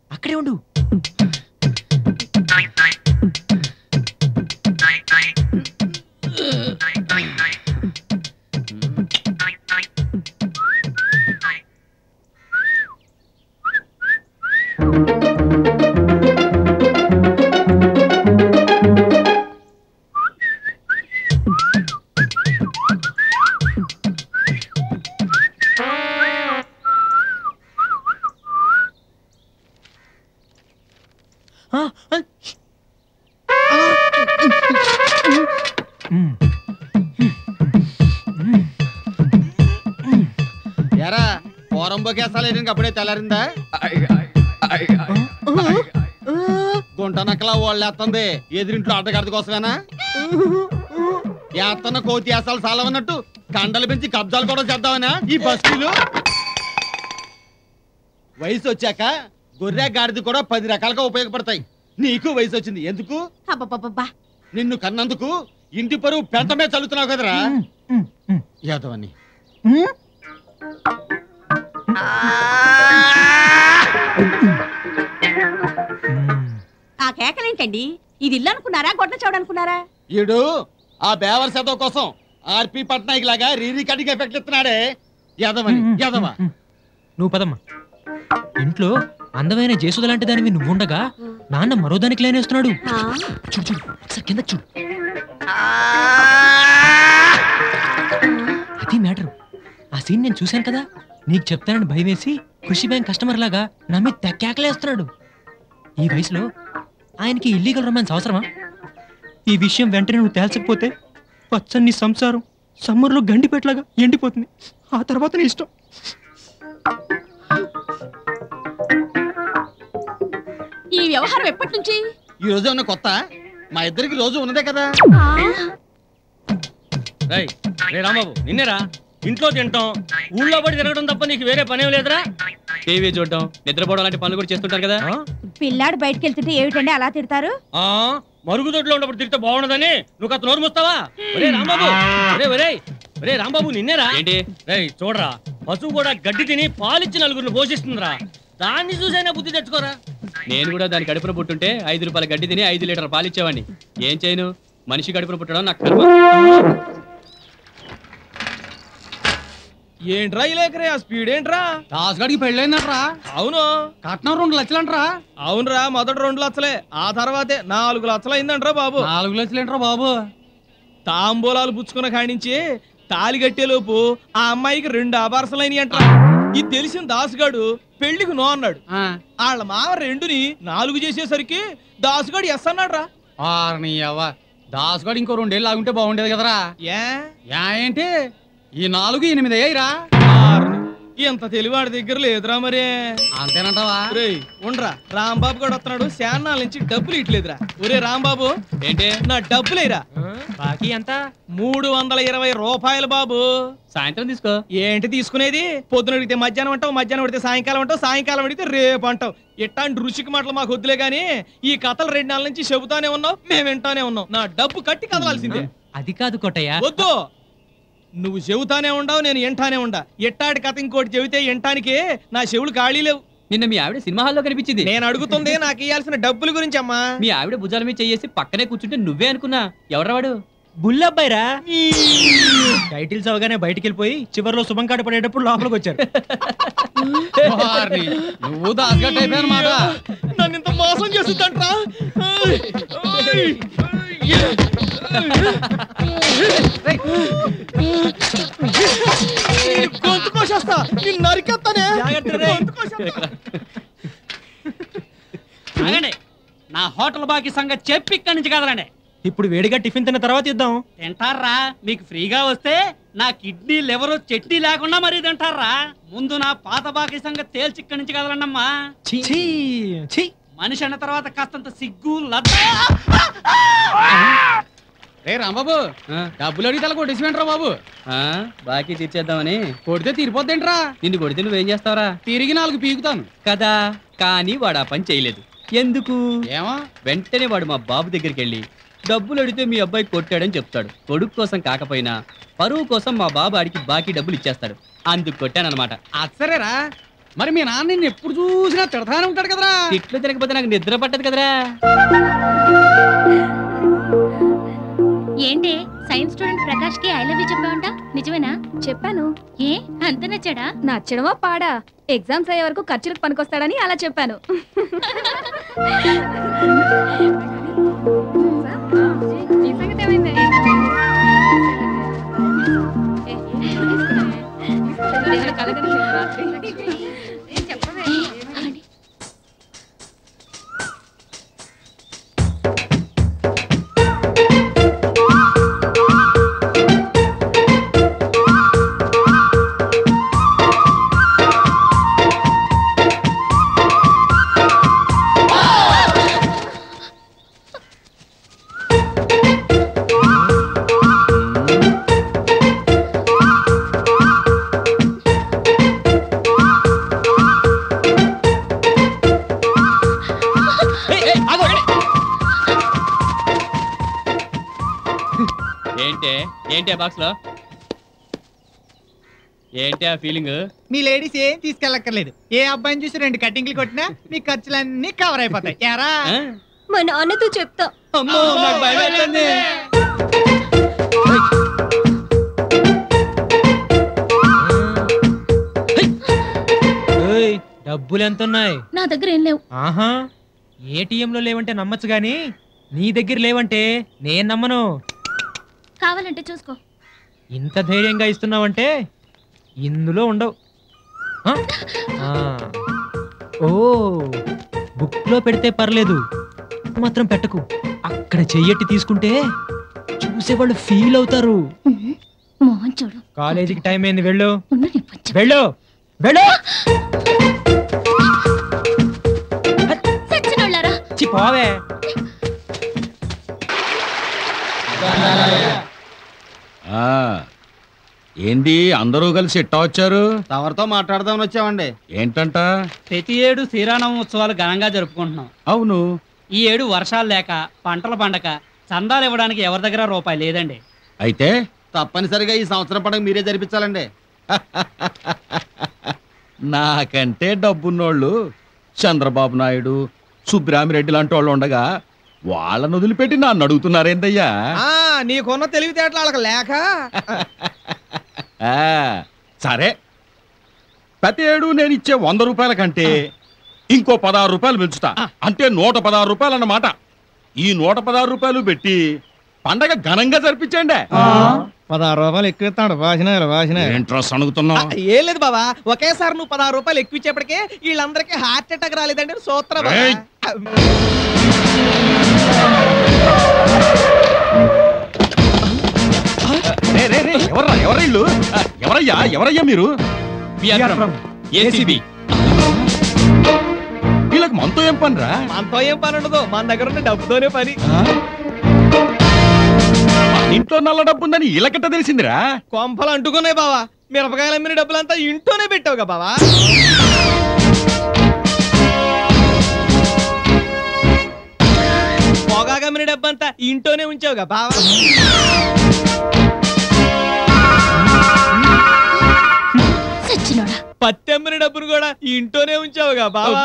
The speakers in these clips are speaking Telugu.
అక్కడే ఉండు ఆ, ఆ. మ్మ్. ఎరా పోరంబోకేసాలు వేయడానికి అప్పుడే తెల్లారిందా గుంట నక్కల వాళ్ళు ఎత్తంది ఎదురింట్లో అడ్డగడత కోసమేనా ఎత్తన్న కోతి వేసాలు సాలవన్నట్టు కండలు పెంచి కబ్జాలు కూడా చేద్దామనా ఈ బస్తీలు వయసు వచ్చాక గొర్రె గాడిద కూడా పది రకాలుగా ఉపయోగపడతాయి నీకు వయసు వచ్చింది ఎందుకు అబ్బబ్బబ్బా నిన్ను కన్నందుకు ఇంటి పరువు పెంటమే చల్లుతున్నావు కదరా మ్మ్, మ్మ్, యాదవని మ్మ్. మ్మ్. ఆ కేకలేంటండి ఇది ఇల్లు అనుకున్నారా గొడ్ల చౌడ అనుకున్నారా ఈడు ఆ బేవర్ శాతం కోసం ఆర్పి పట్నాయక్ లాగా రీ రికార్డింగ్ ఎఫెక్ట్ ఇస్తున్నాడే యాదవని యాదవ నువ్వు పదమ్మా ఇంట్లో అందమైన జేసుద లాంటి దానివి నువ్వుండగా నాన్న మరో దానికి లేనేస్తున్నాడు ఆ, చూడు చూడు ఒకసారి కింద చూడు అది మ్యాటర్ ఆ సీన్ నేను చూశాను కదా నీకు చెప్తానని భయం వేసి కృషి బ్యాంక్ కస్టమర్ లాగా నా మీద తెక్కేకలేస్తున్నాడు ఈ వయసులో ఆయనకి ఇల్లీగల్ రొమాన్స్ అవసరమా ఈ విషయం వెంటనే నువ్వు తేల్చకపోతే పచ్చని సంసారం సమ్మర్లో గండిపెట్లాగా ఎండిపోతుంది ఆ తర్వాత నీ ఇష్టం ఈ వ్యవహారం ఎప్పటి నుంచి ఈ రోజు ఏమన్నా కొత్త మా ఇద్దరికి రోజు ఉన్నదే కదా ఆ, రేయ్ రే రాంబాబు నిన్నేరా ఇంట్లో తింటాం ఊళ్ళో పడి తిరగడం తప్ప నీకు వేరే పనేం లేదురా టీవీ చూడటం నిద్రపోవడం లాంటి పనులు కూడా చేస్తుంటారు కదా ఆ? పిల్లాడు బయటికి వెళ్తుంటే ఏమిటండి అలా తిడతారు ఆ మరుగుదొడ్లో ఉన్నప్పుడు తిరిగితే బాగుండదని నువ్వు అతను నోరు మూస్తావా ఒరే రాంబాబు ఒరే ఒరే ఒరే రాంబాబు నిన్నేరా ఏంటి రేయ్ చూడరా పశువు కూడా గడ్డి తిని పాలిచ్చి నలుగురిని పోషిస్తుందిరా దాన్ని చూసైనా బుద్ధి తెచ్చుకోరా నేను కూడా దాని కడుపున పుట్టుంటే ఐదు రూపాయల గడ్డి తిని ఐదు లీటర్ పాలు ఇచ్చేవాడిని ఏం చేయను మనిషి కడుపున పుట్టడం నాకు కర్మ ఏంట్రా ఇలేకరే ఆ స్పీడ్ ఏంట్రా దాసుగాడికి పెళ్ళైందట్రా అవును కట్నం రెండు లక్షలంట్రా అవునరా మొదటి రెండు లక్షలే ఆ తర్వాతే నాలుగు లక్షలు అయిందంట్రా బాబు నాలుగు లక్షలేంట్రా బాబు తాంబూలాలు పుచ్చుకున్న కానించి తాలి కట్టేలోపు ఆ అమ్మాయికి రెండు ఆభారసలైనవి అంట ఇది తెలిసిన దాసుగాడు పెళ్లికి నో అన్నాడు వాళ్ళ మామ రెండుని నాలుగు చేసేసరికి దాసుగాడు ఎస్ అన్నాడు రా ఆరని అవ్వ దాసుగాడు ఇంకో రెండేళ్ళు ఆగుంటే బాగుండేది కదరా ఏ యా ఏంటి ఈ నాలుగు ఎనిమిది అయ్యాయిరా ఆరుని. ఇంత తెలివాడి దగ్గర లేదురా మరే అంతేనంటావా రేయ్ ఉండ్రా రాంబాబు గారు వస్తున్నాడు శానాల నుంచి డబ్బులు ఇట్లేదురా ఒరే రాంబాబు ఏంటి నా డబ్బులేరా బాకీ ఎంత మూడు వందల ఇరవై రూపాయలు బాబు సాయంత్రం తీసుకో ఏంటి తీసుకునేది పొద్దున అడిగితే మధ్యాహ్నం అంటావు మధ్యాహ్నం అడిగితే సాయంకాలం అంటావు సాయంకాలం అడిగితే రేపు అంటావు ఇట్లాంటి రుచికి మాటలు మాకు వద్దులే గానీ ఈ కథలు రెండు నెలల నుంచి చెబుతానే ఉన్నావు మేము వింటానే ఉన్నాం నా డబ్బు కట్టి కదలాల్సిందే అది కాదు కొట్టయ్య వద్దు నువ్వు చెబుతానే ఉండవు నేను ఎంటానే ఉండా ఎట్టాడి కథ ఇంకోటి చెబితే ఎంటానికి నా చెవులు ఖాళీ లేవు నిన్న మీ ఆవిడ సినిమా హాల్లో కనిపించింది నేను అడుగుతుంది నాకు ఇవ్వాల్సిన డబ్బుల గురించి అమ్మా మీ ఆవిడ భుజాల మీద చెయ్యేసి పక్కనే కూర్చుంటే నువ్వే అనుకున్నా ఎవరు వాడు బుల్లబ్బాయిరా టైటిల్స్ అవగానే బయటికి వెళ్ళిపోయి చివరిలో శుభం కాట పడేటప్పుడు లోపలికి వచ్చారు వారిని, నువ్వు దాసుగాడు అయిపోయాను మాట నన్ను ఇంత మోసం చేస్తుందంట్రా గొంతు కోసేస్తా నిన్ను నరికేస్తానే గొంతు కోసేస్తా. ఆగండి నా హోటల్ బాకీ సంగతి చెప్పి ఇక్కడి నుంచి కదలండి ఇప్పుడు వేడిగా టిఫిన్ తిన్న తర్వాత ఇద్దాం తింటారా మీకు ఫ్రీగా వస్తే నా కిడ్నీ లివర్ చట్నీ లేకుండా మరీ తింటారా ముందు నా పాత బాకీ సంగతి తేల్చి ఇక్కడి నుంచి కదలండమ్మా ఛీ ఛీ మనిషి అన్న తర్వాత కాస్తంత సిగ్గు లద్ద రే రాంబాబు ఆ, డబ్బులు అడిగి తల కొట్టేసిపోయింట్రా బాబు ఆ, బాకీ తీర్చేద్దామని కొడితే తీరిపోద్దేంట్రా నిన్ను కొడితే నువ్వేం చేస్తావరా తిరిగి నాలుగు పీకుతాను కదా కానీ వాడు ఆ పని చేయలేదు ఎందుకు ఏమో వెంటనే వాడు మా బాబు దగ్గరికి వెళ్ళి డబ్బులు అడిగితే మీ అబ్బాయి కొట్టాడని చెప్తాడు కొడుకు కోసం కాకపోయినా పరువు కోసం మా బాబు ఆడికి బాకీ డబ్బులు ఇచ్చేస్తాడు అందుకు కొట్టానన్నమాట అసరేరా మరి మీ నాన్న నిన్ను ఎప్పుడు చూసినా తిడతానే ఉంటాడు కదరా తిట్లు తినకపోతే నాకు నిద్ర పట్టదు కదరా ఏంటి సైన్స్ స్టూడెంట్ ప్రకాష్ కి ఐ లవ్ యూ చెప్పావంట నిజమేనా చెప్పాను ఏ అంత నచ్చాడా నచ్చడమా పాడా ఎగ్జామ్స్ అయ్యే వరకు ఖర్చులకు పనికొస్తాడని అలా చెప్పాను ఈ సంగతి ఏమైంది? ఏమైనా కలగలిసిందా రాత్రి? ఏం చెప్పవే? ఆగండి. ఏంటే ఏంటి ఆ బాక్స్ లో ఏంటి ఆ ఫీలింగ్ మీ లేడీస్ ఏం తీసుకెళ్ళక్కర్లేదు ఏ అబ్బాయిని చూసి రెండు కట్టింగ్లు కొట్టినా మీ ఖర్చులన్నీ కవర్ అయిపోతాయి ఎరా మా నాన్నతో చెప్తా అమ్మో నాకు భయం వేస్తుంది. ఏయ్, డబ్బులు ఎంత ఉన్నాయి నా దగ్గర ఏం లేవు ఆహా ఏటీఎంలో లేవంటే నమ్మచ్చు గాని నీ దగ్గర లేవంటే నేను నమ్మను కావాలంటే చూసుకో ఇంత ధైర్యంగా ఇస్తున్నావంటే ఇందులో ఉండవు ఆ? ఆ. ఓ బుక్లో పెడితే పర్లేదు మాత్రం పెట్టకు అక్కడ చెయ్యట్టి తీసుకుంటే చూసేవాళ్ళు ఫీల్ అవుతారు మోహన్ చూడు కాలేజీకి టైం అయింది వెళ్ళు ఉన్న నీ పంచ వెళ్ళు వెళ్ళు సచ్చినోళ్ళారా చి పోవే ఆ, ఏంటి అందరూ కలిసి ఇట్టా వచ్చారు తవరితో మాట్లాడదామని వచ్చామండి ఏంటంట ప్రతి ఏడు శ్రీరామ ఉత్సవాలు ఘనంగా జరుపుకుంటున్నాం అవును ఈ ఏడు వర్షాలు లేక పంటలు పండక చందాలు ఇవ్వడానికి ఎవరి దగ్గర రూపాయి లేదండి అయితే తప్పనిసరిగా ఈ సంవత్సరం పండుగ మీరే జరిపించాలండి నాకంటే డబ్బున్నోళ్ళు చంద్రబాబు నాయుడు సుబ్బరామిరెడ్డి లాంటి వాళ్ళు ఉండగా వాళ్ళను వదిలిపెట్టి నన్ను అడుగుతున్నారేందయ్యా ఆ నీకున్న తెలివితేటలు వాళ్ళకి లేక ఆ, సరే ప్రతి ఏడు నేను ఇచ్చే వంద రూపాయల కంటే ఇంకో పదహారు రూపాయలు పెంచుతా అంటే నూట పదహారు రూపాయలు అన్నమాట ఈ నూట పదహారు రూపాయలు పెట్టి పండగ ఘనంగా జరిపించండి పదహారు రూపాయలు ఎక్కువ ఇస్తాడు వాసిన వాసిన ఇంట్రెస్ట్ అడుగుతున్నా ఏం లేదు బాబా ఒకేసారి నువ్వు పదహారు రూపాయలు ఎక్కువ ఇచ్చేప్పటికే వీళ్ళందరికీ హార్ట్ అటాక్ రాలేదండి సూత్ర బావా. ఏయ్. రే, రే, రే, ఎవర్రా ఎవరా ఇల్లు ఎవరయ్యా ఎవరయ్యా మీరు ఏసీబీ వీళ్ళకి మనతో ఏం పనిరా మనతో ఏం పని ఉండదు మన దగ్గర ఉన్న డబ్బుతోనే పని ఇంట్లో నల్ల డబ్బు ఉందని వీళ్ళకట్ట తెలిసిందిరా కొంపలు అంటుకున్నాయి బావా మిరపకాయలు అమ్మిన డబ్బులంతా ఇంట్లోనే పెట్టావుగా బావా పొగాకు అమ్మిన డబ్బంతా ఇంట్లోనే ఉంచావుగా బావా సచ్చినోడా పత్తి అమ్మిన డబ్బును కూడా ఇంట్లోనే ఉంచావుగా బావా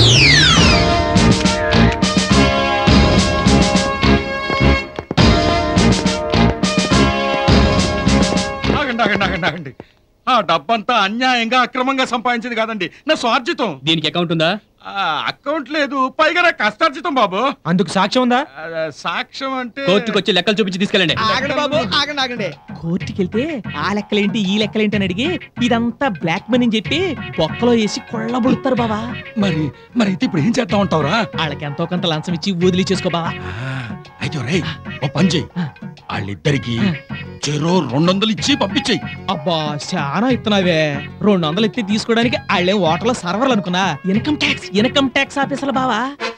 ఆగండి ఆగండి ఆగండి ఆగండి ఆ డబ్బంతా అన్యాయంగా అక్రమంగా సంపాదించింది కాదండి నా స్వార్జితం దీనికి అకౌంట్ ఉందా ఆ, అకౌంట్ లేదు పైగా నా కష్టార్జితం బాబు అందుకు సాక్ష్యం ఉందా ఆ, సాక్ష్యం అంటే కోర్టుకు వచ్చి లెక్కలు చూపించి తీసుకెళ్ళండి ఆగండి బాబు ఆగండి ఆగండి కోర్టుకి వెళ్తే ఆ లెక్కలేంటి ఈ లెక్కలేంటి అని అడిగి ఇదంతా బ్లాక్ మనీ అని చెప్పి బొక్కలో వేసి కొళ్ళబుడతారు బావా మరి మరి అయితే ఇప్పుడు ఏం చేస్తా ఉంటావురా వాళ్ళకి ఎంతో కొంత లంచం ఇచ్చి వదిలి చేసుకో బావా అయితే రే ఓ పని చెయ్యి వాళ్ళిద్దరికి చెరో రెండు వందలు ఇచ్చి పంపించేయి అబ్బా చాలా ఇస్తున్నావే రెండు వందలు ఎత్తి తీసుకోవడానికి వాళ్ళేం ఓటర్లో సర్వర్లు అనుకున్నా ఇన్కమ్ ట్యాక్స్ ఇన్కమ్ ట్యాక్స్ ఆఫీసర్లు బావా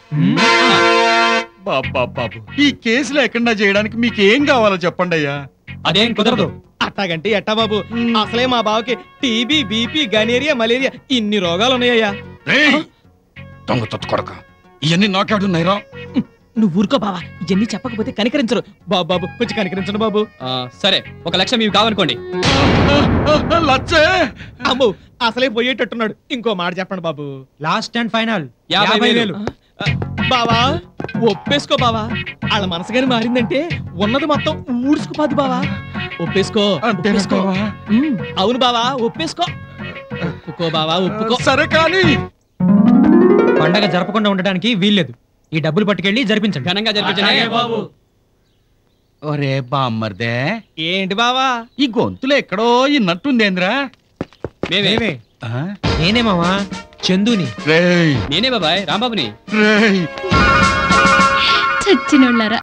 బాబా బాబు ఈ కేసు లేకుండా చేయడానికి మీకు ఏం కావాలో చెప్పండి అయ్యా అదేం కుదరదు అట్టాగంటే ఎట్టా బాబు అసలే మా బావకి టీబీ బీపీ గనేరియా మలేరియా ఇన్ని రోగాలు ఉన్నాయ్యా రేయ్! దొంగ తొత్తు కొడక ఇవన్నీ నాకాడున్నాయిరా నువ్వు ఊరుకో బావా ఇవన్నీ చెప్పకపోతే కనికరించరు బాబు బాబు కొంచెం కనికరించండి బాబు ఆ, సరే ఒక లక్ష మీకు కావనుకోండి లచ్చే అమ్ము అసలే పోయేటట్టున్నాడు ఇంకో మాట చెప్పండి బాబు లాస్ట్ అండ్ ఫైనల్ యాభై వేలు. ఆ, బావా ఒప్పేసుకో బావా వాళ్ళ మనసు గాని మారిందంటే ఉన్నది మొత్తం ఊడ్చుకుపోద్ది బావా ఒప్పేసుకో ఒప్పేసుకో అంతేనంటావా? ఉమ్, అవును బావా ఒప్పేసుకో ఒప్పుకో బావా ఒప్పుకో సరే కానీ పండగ జరపకుండా ఉండడానికి వీల్లేదు ఈ డబ్బులు పట్టుకెళ్ళి జరిపించండి ఘనంగా జరిపించండి బాబు ఒరే బామ్మర్దే ఏంటి బావా ఈ గొంతులో ఎక్కడో ఇన్నట్టుందేంద్రా మేమే ఏవే? ఆ? నేనే మావా చందుని రేయ్ నేనే బాబాయ్ రాంబాబుని రేయ్ చచ్చినోళ్ళారా